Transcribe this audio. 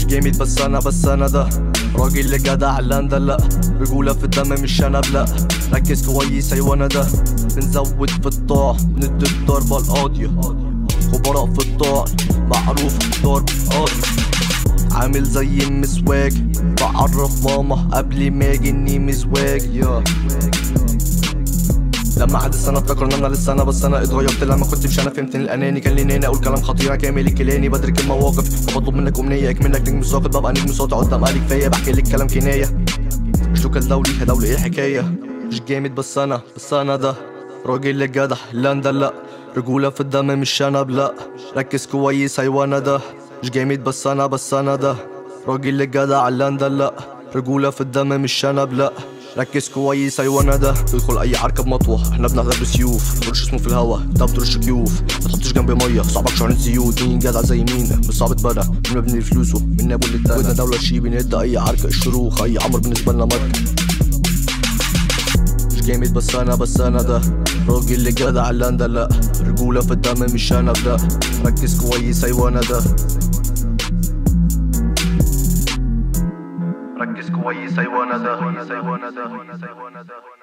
جامد بس انا بس انا ده راجل اللي جدع لندا لا رجولة في الدم مش شنب لا ركز كويس ايوه انا ده بنزود في الطاع بندي الضربة القاضية خبراء في الطعن معروف ضرب قاضي عامل زي المسواك بعرف ماما قبل ما اجي اني مزواج يا لما عدى السنة افتكر ان انا لسه انا بس انا اتغيرت لما كنت مش انا فهمت إن الاناني كان لي ناني اقول كلام خطير كامل الكلاني بدرك المواقف بطلب منك امنية اكملك نجم ساقط ببقى نجم ساطع قدام اهلي كفاية بحكي لك كلام كناية مش لوكال دولي يا دولي ايه الحكاية مش جامد بس انا بس انا ده راجل اللي جدع لندا لا رجولة في الدم مش شنب لا ركز كويس ايوه انا ده مش جامد بس انا بس انا ده راجل اللي جدع لندا لا رجولة في الدم مش شنب لا ركز كويس ايوه انا ده تدخل اي عركه بمطوه احنا بنحضر بسيوف متقولش اسمه في الهوا ده بترش كيوف ما تحطش جنب ميه صعبك شعر زيوت مين جدع زي مين مش صعب اتبنى مين مبني فلوسه من ابو اللي ودنا دوله شي بندي اي عركه الشروخ اي عمر بالنسبه لنا ماركه مش جامد بس انا بس انا ده راجل اللي جدع لندا لا رجوله في الدم مش انا ده ركز كويس ايوه انا ده ركز كويس ايوه انا ده ايوه انا ده